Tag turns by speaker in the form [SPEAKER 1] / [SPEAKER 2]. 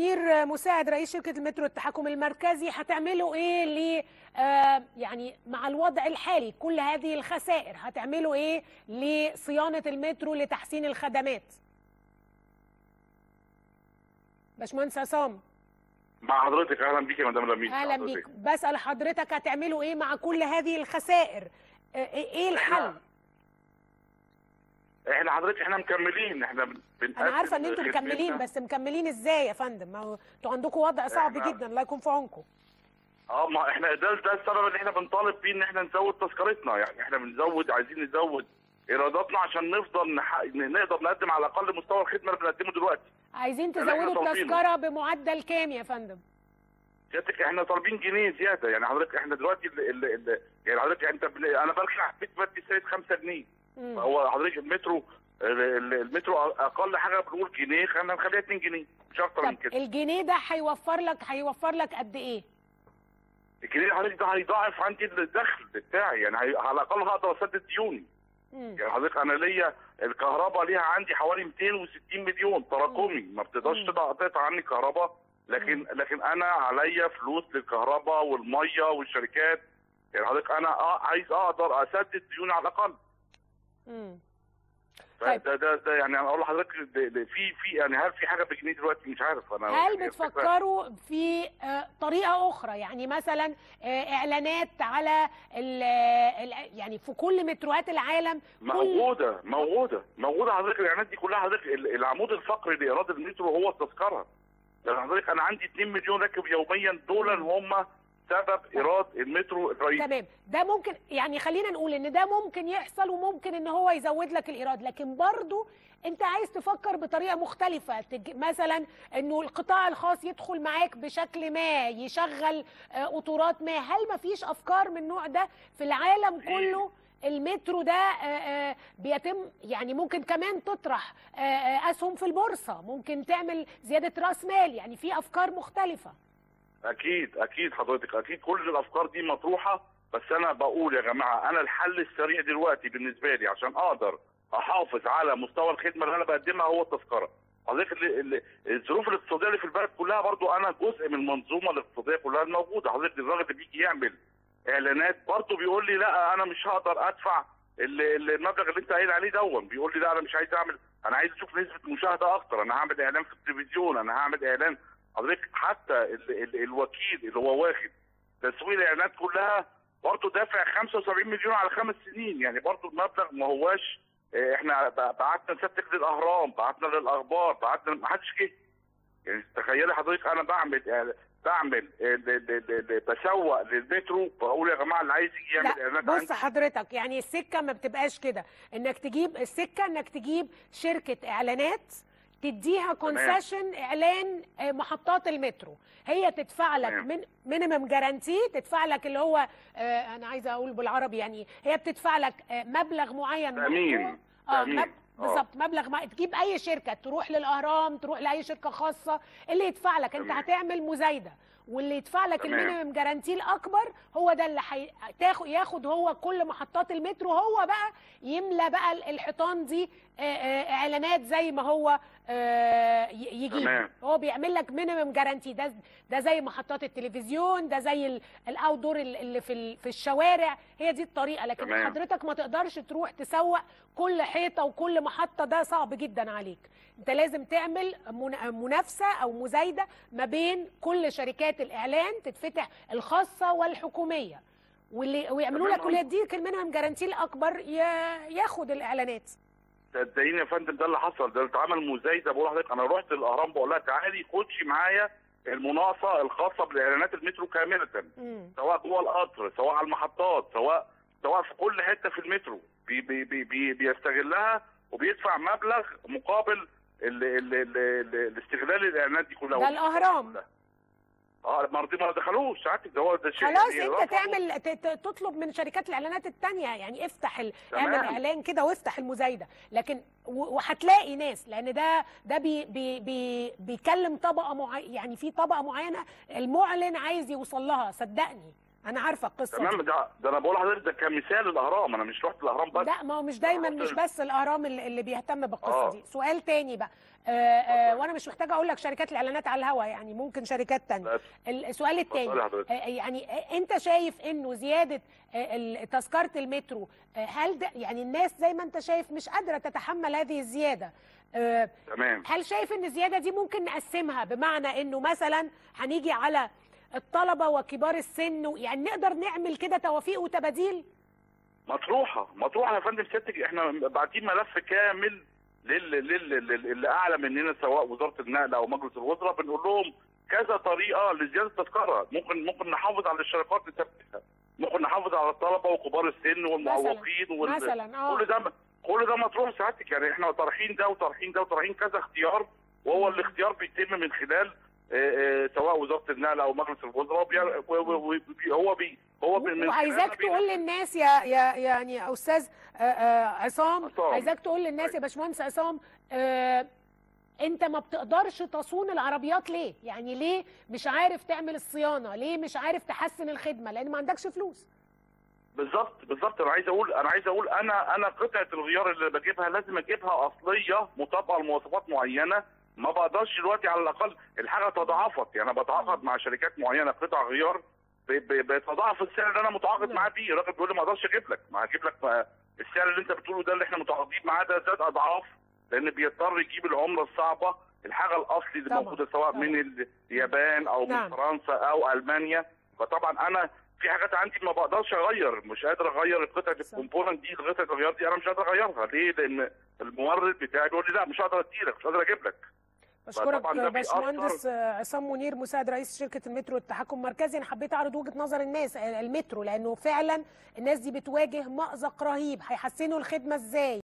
[SPEAKER 1] مدير مساعد رئيس شركه المترو التحكم المركزي هتعملوا ايه ل آه يعني مع الوضع الحالي كل هذه الخسائر هتعملوا ايه لصيانه المترو لتحسين الخدمات باشمهندس عصام
[SPEAKER 2] مع حضرتك اهلا بيك يا مدام لميس
[SPEAKER 1] اهلا بيك بسال حضرتك هتعملوا ايه مع كل هذه الخسائر آه، ايه الحل
[SPEAKER 2] احنا حضرتك احنا مكملين احنا بن- بنقدم
[SPEAKER 1] انا عارفه ان انتوا
[SPEAKER 2] خدمتنا.
[SPEAKER 1] مكملين بس مكملين ازاي يا فندم ما هو انتوا عندكم وضع صعب
[SPEAKER 2] إحنا-
[SPEAKER 1] جدا الله يكون في عونكم
[SPEAKER 2] اه ما احنا ده ده السبب اللي احنا بنطالب فيه ان احنا نزود تذكرتنا يعني احنا بنزود عايزين نزود ايراداتنا عشان نفضل نح... نقدر نقدم على الاقل مستوى الخدمه اللي بنقدمه دلوقتي
[SPEAKER 1] عايزين
[SPEAKER 2] ده اللي إحنا
[SPEAKER 1] تزودوا
[SPEAKER 2] طالبينه.
[SPEAKER 1] التذكره بمعدل كام يا فندم
[SPEAKER 2] سيادتك احنا طالبين جنيه زياده يعني حضرتك احنا دلوقتي ال... ال... ال... يعني حضرتك انت بن... انا برجع بيت بدي سيد 5 جنيه
[SPEAKER 1] مم.
[SPEAKER 2] هو حضرتك المترو ال- ال- المترو اقل حاجه بنقول جنيه خلينا نخليها 2 جنيه مش اكتر من
[SPEAKER 1] طب
[SPEAKER 2] كده
[SPEAKER 1] الجنيه ده هيوفر لك هيوفر لك قد ايه
[SPEAKER 2] الجنيه حضرتك ده هيضاعف عندي الدخل بتاعي يعني هي... على الاقل هقدر اسدد ديوني
[SPEAKER 1] مم.
[SPEAKER 2] يعني حضرتك انا ليا الكهرباء ليها عندي حوالي 260 مليون تراكمي ما بتقدرش
[SPEAKER 1] مم.
[SPEAKER 2] تقطع تقطع عني الكهرباء لكن لكن انا عليا فلوس للكهرباء والميه والشركات يعني حضرتك انا آه عايز اقدر اسدد ديوني على الاقل
[SPEAKER 1] مم. طيب.
[SPEAKER 2] فده ده ده يعني انا اقول لحضرتك ده- ده في في يعني هل في حاجه بجنيه دلوقتي مش عارف انا
[SPEAKER 1] هل
[SPEAKER 2] يعني الفكرة-
[SPEAKER 1] بتفكروا في آه، طريقه اخرى يعني مثلا آه، اعلانات على ال ال- يعني في كل متروهات العالم كل
[SPEAKER 2] موجوده موجوده موجوده حضرتك الاعلانات دي كلها حضرتك ال- العمود الفقري لايراد المترو هو التذكره يعني حضرتك انا عندي 2 مليون راكب يوميا دول هم سبب ايراد المترو الرئيسي
[SPEAKER 1] تمام ده ممكن يعني خلينا نقول ان ده ممكن يحصل وممكن ان هو يزود لك الايراد لكن برضو انت عايز تفكر بطريقه مختلفه تج... مثلا انه القطاع الخاص يدخل معاك بشكل ما يشغل آه، قطورات ما هل ما فيش افكار من النوع ده في العالم
[SPEAKER 2] في.
[SPEAKER 1] كله المترو ده آه، آه، بيتم يعني ممكن كمان تطرح آه، آه، اسهم في البورصه ممكن تعمل زياده راس مال يعني في افكار مختلفه
[SPEAKER 2] اكيد اكيد حضرتك اكيد كل الافكار دي مطروحه بس انا بقول يا جماعه انا الحل السريع دلوقتي بالنسبه لي عشان اقدر احافظ على مستوى الخدمه اللي انا بقدمها هو التذكره حضرتك ال- ال- الظروف الاقتصاديه اللي في البلد كلها برضو انا جزء من المنظومه الاقتصاديه كلها الموجوده حضرتك الراجل اللي بيجي يعمل اعلانات برضو بيقول لي لا انا مش هقدر ادفع ال- ال- المبلغ اللي انت قايل عليه دون بيقول لي لا انا مش عايز اعمل انا عايز اشوف نسبه مشاهده اكتر انا هعمل اعلان في التلفزيون انا هعمل اعلان حضرتك حتى ال ال الوكيل اللي هو واخد تسويق الاعلانات كلها برضه دافع 75 مليون على خمس سنين يعني برضه المبلغ ما هواش اه، احنا ب- بعتنا نسبتك للاهرام بعتنا للاخبار بعتنا ما حدش جه يعني تخيلي حضرتك انا بعمل اه، بعمل اه، ل- ل- ل- ل- بسوق للمترو بقول يا جماعه اللي عايز يجي يعمل
[SPEAKER 1] لا
[SPEAKER 2] اعلانات
[SPEAKER 1] بص
[SPEAKER 2] عندي
[SPEAKER 1] حضرتك يعني السكه ما بتبقاش كده انك تجيب السكه انك تجيب شركه اعلانات تديها كونسيشن اعلان آه، محطات المترو هي تدفع لك
[SPEAKER 2] تمام.
[SPEAKER 1] من مينيمم جارانتي تدفع لك اللي هو آه، انا عايزه اقول بالعربي يعني هي بتدفع لك آه، مبلغ معين
[SPEAKER 2] تأمين.
[SPEAKER 1] محطوط. اه
[SPEAKER 2] تأمين.
[SPEAKER 1] مب...
[SPEAKER 2] آه.
[SPEAKER 1] بالظبط مبلغ ما تجيب اي شركه تروح للاهرام تروح لاي شركه خاصه اللي يدفع لك انت
[SPEAKER 2] تمام.
[SPEAKER 1] هتعمل مزايده واللي يدفع لك
[SPEAKER 2] تمام.
[SPEAKER 1] المينيمم جارانتي الاكبر هو ده اللي حي... تاخد ياخد هو كل محطات المترو هو بقى يملى بقى ال- الحيطان دي آه، آه، اعلانات زي ما هو آه، ي- يجيب
[SPEAKER 2] تمام.
[SPEAKER 1] هو بيعمل لك مينيمم جارانتي ده ده زي محطات التلفزيون ده زي الاوت دور اللي في ال- في الشوارع هي دي الطريقه لكن
[SPEAKER 2] تمام.
[SPEAKER 1] حضرتك ما تقدرش تروح تسوق كل حيطه وكل محطه ده صعب جدا عليك انت لازم تعمل من- منافسه او مزايده ما بين كل شركات الاعلان تتفتح الخاصه والحكوميه واللي ويعملوا
[SPEAKER 2] تمام.
[SPEAKER 1] لك واللي يديك المينيمم جارانتي الاكبر ي- ياخد الاعلانات
[SPEAKER 2] صدقيني يا فندم ده اللي حصل ده اتعمل مزايده بقول لحضرتك انا رحت الاهرام بقول لها تعالي خدشي معايا المناقصه الخاصه بالاعلانات المترو كامله
[SPEAKER 1] مم.
[SPEAKER 2] سواء جوه القطر سواء على المحطات سواء سواء في كل حته في المترو بي بي بي بي بيستغلها وبيدفع مبلغ مقابل ال ال ال ال الاستغلال الاعلانات دي كلها
[SPEAKER 1] ده الأهرام.
[SPEAKER 2] اه ما رضي- ما دخلوش ساعتك ده هو ده شيء
[SPEAKER 1] خلاص
[SPEAKER 2] يعني
[SPEAKER 1] انت
[SPEAKER 2] رفضوا.
[SPEAKER 1] تعمل ت- ت- تطلب من شركات الاعلانات التانية يعني افتح ال...
[SPEAKER 2] تمام.
[SPEAKER 1] اعمل اعلان كده وافتح المزايده لكن و- وهتلاقي ناس لان ده ده بي بي بي بيكلم طبقه معينه يعني في طبقه معينه المعلن عايز يوصل لها صدقني انا عارفه القصه
[SPEAKER 2] تمام
[SPEAKER 1] دي
[SPEAKER 2] ده ده انا بقول لحضرتك ده كمثال الاهرام انا مش رحت الاهرام بس
[SPEAKER 1] لا ما هو مش دايما
[SPEAKER 2] رحت
[SPEAKER 1] مش
[SPEAKER 2] ال-
[SPEAKER 1] بس الاهرام اللي اللي بيهتم بالقصه
[SPEAKER 2] آه.
[SPEAKER 1] دي سؤال تاني بقى آه آه
[SPEAKER 2] اتفضل.
[SPEAKER 1] وانا مش محتاجه اقول لك شركات الاعلانات على الهوا يعني ممكن شركات تانية
[SPEAKER 2] لا،
[SPEAKER 1] السؤال التاني
[SPEAKER 2] اتفضلي حضرتك.
[SPEAKER 1] آه، يعني آه، انت شايف انه زياده آه، ال- تذكره المترو آه، هل ده يعني الناس زي ما انت شايف مش قادره تتحمل هذه الزياده آه،
[SPEAKER 2] تمام
[SPEAKER 1] هل شايف ان الزياده دي ممكن نقسمها بمعنى انه مثلا هنيجي على الطلبه وكبار السن و- يعني نقدر نعمل كده توافيق وتباديل
[SPEAKER 2] مطروحه مطروحه يا فندم سيادتك احنا باعتين ملف كامل لل لل لل- اللي اعلى مننا سواء وزاره النقل او مجلس الوزراء بنقول لهم كذا طريقه لزياده التذكره ممكن ممكن نحافظ على الاشتراكات نثبتها ممكن نحافظ على الطلبه وكبار السن والمعوقين وال...
[SPEAKER 1] مثلا اه
[SPEAKER 2] كل ده كل ده مطروح سعادتك يعني احنا طارحين ده وطارحين ده وطارحين كذا اختيار وهو
[SPEAKER 1] مم.
[SPEAKER 2] الاختيار بيتم من خلال آه، آه، سواء وزاره النقل او مجلس الوزراء وبي- و- و- و- هو بي هو بي- من
[SPEAKER 1] وعايزاك
[SPEAKER 2] خلالنا
[SPEAKER 1] تقول
[SPEAKER 2] بينفذ.
[SPEAKER 1] للناس يا يا يعني يا استاذ آه، آه، عصام
[SPEAKER 2] عصام.
[SPEAKER 1] عايزاك تقول للناس يا باشمهندس عصام آه، انت ما بتقدرش تصون العربيات ليه يعني ليه مش عارف تعمل الصيانه ليه مش عارف تحسن الخدمه لان ما عندكش فلوس
[SPEAKER 2] بالظبط بالظبط انا عايز اقول انا عايز اقول انا انا قطعه الغيار اللي بجيبها لازم اجيبها اصليه مطابقه لمواصفات معينه ما بقدرش دلوقتي على الاقل الحاجه تضاعفت يعني انا بتعاقد مع شركات معينه قطع غيار ب- ب- بيتضاعف السعر اللي انا متعاقد
[SPEAKER 1] نعم.
[SPEAKER 2] معاه بيه الراجل بيقول لي ما اقدرش اجيب لك ما هجيب لك ما- السعر اللي انت بتقوله ده اللي احنا متعاقدين معاه ده زاد اضعاف لان بيضطر يجيب العمله الصعبه الحاجه الاصلي اللي
[SPEAKER 1] طبعا،
[SPEAKER 2] موجوده سواء
[SPEAKER 1] طبعا.
[SPEAKER 2] من اليابان او
[SPEAKER 1] نعم.
[SPEAKER 2] من فرنسا او المانيا فطبعا انا في حاجات عندي ما بقدرش اغير مش قادر اغير قطعه
[SPEAKER 1] صح.
[SPEAKER 2] الكومبوننت دي قطعه الغيار دي انا مش قادر اغيرها ليه؟ لان المورد بتاعي بيقول لي لا مش هقدر اديلك مش قادر اجيب لك
[SPEAKER 1] بشكرك
[SPEAKER 2] فطبعاً ده
[SPEAKER 1] باشمهندس آه، عصام منير مساعد رئيس شركه المترو التحكم المركزي انا حبيت اعرض وجهه نظر الناس آه، المترو لانه فعلا الناس دي بتواجه مأزق رهيب هيحسنوا الخدمه ازاي